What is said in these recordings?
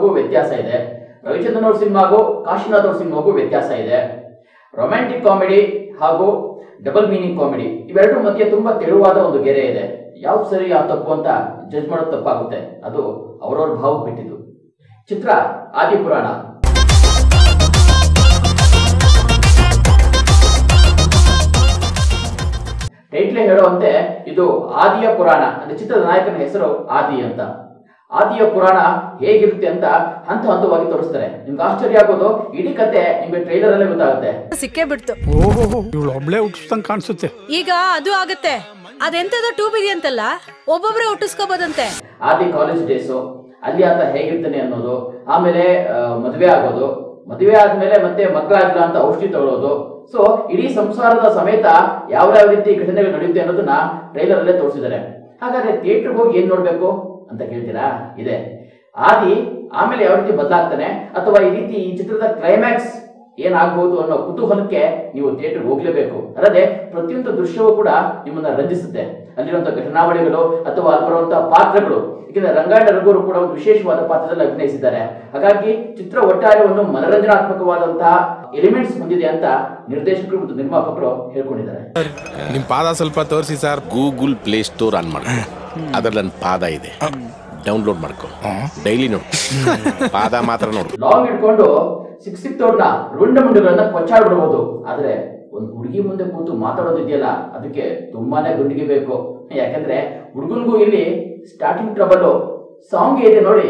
ಸಿನಿಮಾಗೂ ವ್ಯತ್ಯಾಸ ಇದೆ ರವಿಚಂದ್ರನ್ ಅವ್ರ ಸಿನಿಮಾಗೂ ಕಾಶಿನಾಥ್ ಅವ್ರ ಸಿನಿಮಾಗೂ ವ್ಯತ್ಯಾಸ ಇದೆ ರೊಮ್ಯಾಂಟಿಕ್ ಕಾಮಿಡಿ ಹಾಗೂ ಡಬಲ್ ಮೀನಿಂಗ್ ಕಾಮಿಡಿ ಇವೆರಡರ ಮಧ್ಯೆ ತುಂಬಾ ತೆಳುವಾದ ಒಂದು ಗೆರೆ ಇದೆ ಯಾವ್ದು ಸರಿ ಯಾವ ತಪ್ಪು ಅಂತ ಜಡ್ಜ್ ಮಾಡೋದು ತಪ್ಪಾಗುತ್ತೆ ಅದು ಅವ್ರವ್ರ ಭಾವಕ್ಕೆ ಬಿಟ್ಟಿದ್ದು ಚಿತ್ರ ಆದಿಪುರಾಣ ಟೈಟ್ಲೆ ಹೇಳುವಂತೆ ಇದು ಆದಿಯ ಪುರಾಣ ಅಂದ್ರೆ ಚಿತ್ರದ ನಾಯಕನ ಹೆಸರು ಆದಿ ಅಂತ ಆದಿಯ ಪುರಾಣ ಹೇಗಿರುತ್ತೆ ಅಂತ ಹಂತ ಹಂತವಾಗಿ ತೋರಿಸ್ತಾರೆ ನಿಮ್ಗೆ ಆಶ್ಚರ್ಯ ಆಗೋದು ಇಡೀ ಕತೆ ನಿಮ್ಗೆ ಟ್ರೈಲರ್ ಅಲ್ಲೇ ಗೊತ್ತಾಗುತ್ತೆ ಸಿಕ್ಕೇ ಬಿಡ್ತು ಓಹೋ ಇವಳು ಒಬ್ಳೆ ಹುಟ್ಟಿಸ್ದಂಗೆ ಕಾಣಿಸುತ್ತೆ ಈಗ ಅದು ಆಗತ್ತೆ ಅದೆಂತದೋ ಟ್ಯೂಬ್ ಇದೆಯಂತಲ್ಲ ಒಬ್ಬೊಬ್ರೆ ಹುಟ್ಟಿಸ್ಕೋಬೋದಂತೆ ಆದಿ ಕಾಲೇಜ್ ಡೇಸು ಅಲ್ಲಿ ಆತ ಹೇಗಿರ್ತಾನೆ ಅನ್ನೋದು ಆಮೇಲೆ ಆ, ಮದುವೆ ಆಗೋದು ಮದುವೆ ಆದ್ಮೇಲೆ ಮತ್ತೆ ಮಕ್ಕಳಾಗಿಲ್ಲ ಅಂತ ಔಷಧಿ ತಗೊಳ್ಳೋದು ಸೊ ಇಡೀ ಸಂಸಾರದ ಸಮೇತ ಯಾವ ಯಾವ ರೀತಿ ಘಟನೆಗಳು ನಡೆಯುತ್ತೆ ಅನ್ನೋದನ್ನ ಟ್ರೈಲರ್ ಅಲ್ಲೇ ತೋರಿಸಿದ್ದಾರೆ ಹಾಗಾದ್ರೆ ಥಿಯೇಟರ್ಗೆ ಹೋಗಿ ಏನ್ ನೋಡ್ಬೇಕು ಅಂತ ಕೇಳ್ತೀರಾ ಇದೆ ಆದಿ ಆಮೇಲೆ ಯಾವ ರೀತಿ ಬದಲಾಗ್ತಾನೆ ಅಥವಾ ಈ ರೀತಿ ಈ ಚಿತ್ರದ ಕ್ಲೈಮ್ಯಾಕ್ಸ್ ಏನಾಗ್ಬೋದು ಅನ್ನೋ ಕುತೂಹಲಕ್ಕೆ ನೀವು ಥಿಯೇಟರ್ಗೆ ಹೋಗ್ಲೇಬೇಕು ಅಲ್ಲದೆ ಪ್ರತಿಯೊಂದು ದೃಶ್ಯವೂ ಕೂಡ ನಿಮ್ಮನ್ನ ರಂಜಿಸುತ್ತೆ ಅಲ್ಲಿರುವಂತಹ ಘಟನಾವಳಿಗಳು ಅಥವಾ ಅಲ್ಲಿ ಬರುವಂತಹ ಪಾತ್ರಗಳು ಏಕೆಂದ್ರೆ ರಂಗಾಯಣ ರಘುವರು ಕೂಡ ಒಂದು ವಿಶೇಷವಾದ ಪಾತ್ರದಲ್ಲಿ ಅಭಿನಯಿಸಿದ್ದಾರೆ ಹಾಗಾಗಿ ಚಿತ್ರ ಒಟ್ಟಾರೆ ಒಂದು ಮನರಂಜನಾತ್ಮಕವಾದಂತಹ ಎಲಿಮೆಂಟ್ಸ್ ಹೊಂದಿದೆ ಅಂತ ನಿರ್ದೇಶಕರು ಮತ್ತು ನಿರ್ಮಾಪಕರು ಹೇಳ್ಕೊಂಡಿದ್ದಾರೆ ನಿಮ್ ಪಾದ ಸ್ವಲ್ಪ ತೋರಿಸಿ sir Google Play Store on ಮಾಡ್ಕೊ ಅದ್ರಲ್ಲಿ ನನ್ನ ಪಾದ ಇದೆ ಡೌನ್ಲೋಡ್ ಮಾಡ್ಕೊ ಡೈಲಿ ನೋಡು ಪಾದ ಮಾತ್ರ ನೋಡು ಲಾಂಗ್ ಇಟ್ಕೊಂಡು ಸಿಕ್ ಸಿಕ್ತವ್ರನ್ನ ರುಂಡ ಮುಂಡುಗಳನ್ನ ಕೊಚ್ಚಾಡ್ಬಿಡ್ಬೋದು ಆದ್ರೆ ಒಂದು ಹುಡುಗಿ ಮುಂದೆ ಕೂತು ಮಾತಾಡೋದಿದೆಯಲ್ಲ ಅದಕ್ಕೆ ತುಂಬಾನೇ ಗುಂಡಿಗೆ ಬೇಕು ಯಾಕಂದ್ರೆ ಹುಡುಗನ್ಗೂ ಇಲ್ಲಿ ಸ್ಟಾರ್ಟಿಂಗ್ ಟ್ರಬಲ್ ಸಾಂಗ್ ಇದೆ ನೋಡಿ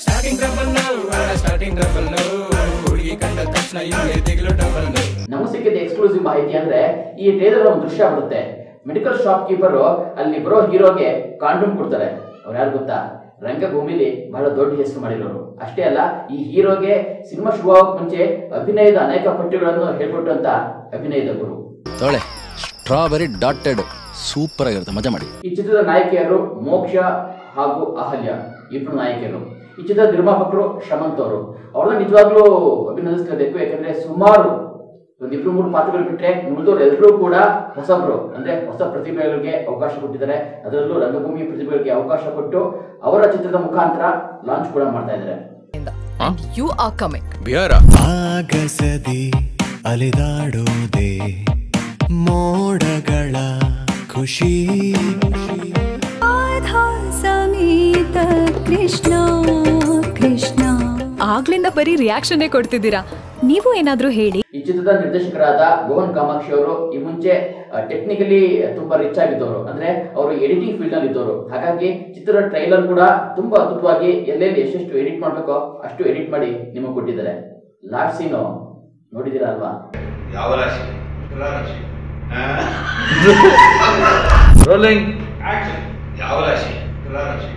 ನಮಗೆ ಸಿಕ್ಕಿದ ಎಕ್ಸ್ಕ್ಲೂಸಿವ್ ಮಾಹಿತಿ ಅಂದ್ರೆ ಈ ಟ್ರೇಲರ್ ಒಂದು ದೃಶ್ಯ ಬರುತ್ತೆ ಮೆಡಿಕಲ್ ಶಾಪ್ ಕೀಪರ್ ಅಲ್ಲಿ ಬರೋ ಹೀರೋಗೆ ಕಾಂಡೂಮ್ ಕೊಡ್ತಾರೆ ಅವ್ರು ಯಾರು ಗೊತ್ತಾ ರಂಗಭೂಮಿಲಿ ಬಹಳ ದೊಡ್ಡ ಹೆಸರು ಮಾಡಿರೋರು ಅಷ್ಟೇ ಅಲ್ಲ ಈ ಹೀರೋಗೆ ಸಿನಿಮಾ ಶುರುವಾಗಕ್ ಮುಂಚೆ ಅಭಿನಯದ ಅನೇಕ ಪಠ್ಯಗಳನ್ನು ಹೇಳ್ಕೊಟ್ಟಂತ ಅಭಿನಯದ ಗುರು ತೊಳೆ ಸ್ಟ್ರಾಬೆರಿ ಡಾಟೆಡ್ ಸೂಪರ್ ಆಗಿರುತ್ತೆ ಮಜಾ ಮಾಡಿ ಈ ಚಿತ್ರದ ನಾಯಕಿಯರು ಮೋಕ್ಷ ಹಾಗೂ ಅಹಲ್ಯ ಇಬ್ರು ನಾಯಕಿಯರು ಈ ಚಿತ್ರದ ನಿರ್ಮಾಪಕರು ಶಮಂತ್ ಅವರು ಅವ್ರನ್ನ ನಿಜವಾಗ್ಲೂ ಅಭಿನಂದಿಸಲೇಬೇಕು ಯಾಕಂದ್ರೆ ಸುಮಾರು ಒಂದು ಇಬ್ರು ಮೂರು ಪಾತ್ರಗಳು ಬಿಟ್ರೆ ಉಳಿದವರು ಎಲ್ಲರೂ ಕೂಡ ಹೊಸಬ್ರು ಅಂದ್ರೆ ಹೊಸ ಪ್ರತಿಭೆಗಳಿಗೆ ಅವಕಾಶ ಕೊಟ್ಟಿದ್ದಾರೆ ಅದರಲ್ಲೂ ರಂಗಭೂಮಿ ಪ್ರತಿಭೆಗಳಿಗೆ ಅವಕಾಶ ಕೊಟ್ಟು ಅವರ ಚಿತ್ರದ ಮುಖಾಂತರ ಲಾಂಚ್ ಕೂಡ ಮಾಡ್ತಾ ಇದ್ದಾರೆ ಯು ಆರ್ ಕಮಿಂಗ್ ಬಿಯರ ಆಗಸದಿ ಅಲಿದಾಡೋದೆ ಮೋಡಗಳ ಖುಷಿ ಸಮೇತ ಕೃಷ್ಣ ಕೃಷ್ಣ ಆಗ್ಲಿಂದ ಬರೀ ರಿಯಾಕ್ಷನ್ನೇ ಕೊಡ್ತಿದ್ದೀರಾ ನೀವು ಏನಾದ್ರೂ ಹೇಳಿ ಈ ಚಿತ್ರದ ನಿರ್ದೇಶಕರಾದ ಮೋಹನ್ ಕಾಮಾಕ್ಷಿ ಅವರು ಈ ಮುಂಚೆ ಟೆಕ್ನಿಕಲಿ ತುಂಬಾ ರಿಚ್ ಆಗಿದ್ದವರು ಅಂದ್ರೆ ಅವರು ಎಡಿಟಿಂಗ್ ಫೀಲ್ಡ್ ನಲ್ಲಿ ಇದ್ದವರು ಹಾಗಾಗಿ ಚಿತ್ರದ ಟ್ರೈಲರ್ ಕೂಡ ತುಂಬಾ ಅದ್ಭುತವಾಗಿ ಎಲ್ಲೆಲ್ಲಿ ಎಷ್ಟೆಷ್ಟು ಎಡಿಟ್ ಮಾಡ್ಬೇಕೋ ಅಷ್ಟು ಎಡಿಟ್ ಮಾಡಿ ನಿಮಗೆ ಕೊಟ್ಟಿದ್ದಾರೆ ಲಾಸ್ಟ್ ಸೀನು ನೋಡಿದೀರಾ ಅಲ್ವಾ ಯಾವ ರಾಶಿ ತುಲಾ ರಾಶಿ ರೋಲಿಂಗ್ ಆಕ್ಷನ್ ಯಾವ ರಾಶಿ ತುಲಾ ರಾಶಿ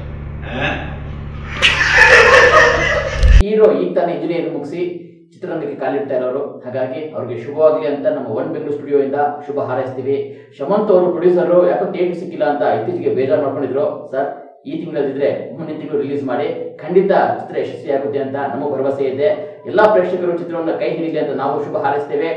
ಹೀರೋ ಈಗ ತಾನೇ ಇಂಜಿನಿಯರ್ ಮುಗಿಸಿ ಚಿತ್ರರಂಗಕ್ಕೆ ಕಾಲಿಡ್ತಾ ಇರೋರು ಹಾಗಾಗಿ ಅವ್ರಿಗೆ ಶುಭವಾಗ್ಲಿ ಅಂತ ನಮ್ಮ ಒನ್ ಬೆಂಗಳೂರು ಸ್ಟುಡಿಯೋ ಇಂದ ಶುಭ ಹಾರೈಸ್ತೀವಿ ಶಮಂತ್ ಅವರು ಪ್ರೊಡ್ಯೂಸರ್ ಯಾಕೋ ಥಿಯೇಟರ್ ಸಿಕ್ಕಿಲ್ಲ ಅಂತ ಇತ್ತೀಚೆಗೆ ಬೇಜಾರು ಮಾಡ್ಕೊಂಡಿದ್ರು ಸರ್ ಈ ತಿಂಗಳಲ್ಲಿದ್ರೆ ಮುಂದಿನ ತಿಂಗಳು ರಿಲೀಸ್ ಮಾಡಿ ಖಂಡಿತ ಚಿತ್ರ ಯಶಸ್ವಿ ಆಗುತ್ತೆ ಅಂತ ನಮ್ಮ ಭರವಸೆ ಇದೆ ಎಲ್ಲಾ ಪ್ರೇಕ್ಷಕರು ಚಿತ್ರವನ್ನು ಕೈ ಹಿಡಿಲಿ ಅಂತ ನಾವು ಶುಭ ಹಾರೈಸ್ತೇವೆ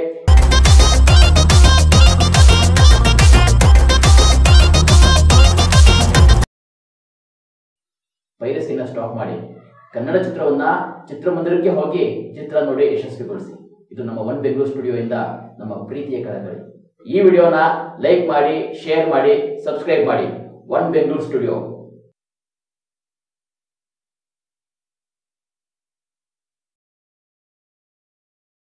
ಪೈರಸಿನ ಸ್ಟಾಪ್ ಮಾಡಿ ಕನ್ನಡ ಚಿತ್ರವನ್ನ ಚಿತ್ರಮಂದಿರಕ್ಕೆ ಹೋಗಿ ಚಿತ್ರ ನೋಡಿ ಯಶಸ್ವಿಗೊಳಿಸಿ ಇದು ನಮ್ಮ ಒನ್ ಬೆಂಗಳೂರು ಸ್ಟುಡಿಯೋ ಇಂದ ನಮ್ಮ ಪ್ರೀತಿಯ ಕಳಕಳಿ ಈ ವಿಡಿಯೋನ ಲೈಕ್ ಮಾಡಿ ಶೇರ್ ಮಾಡಿ ಸಬ್ಸ್ಕ್ರೈಬ್ ಮಾಡಿ ಒನ್ ಬೆಂಗಳೂರು ಸ್ಟುಡಿಯೋ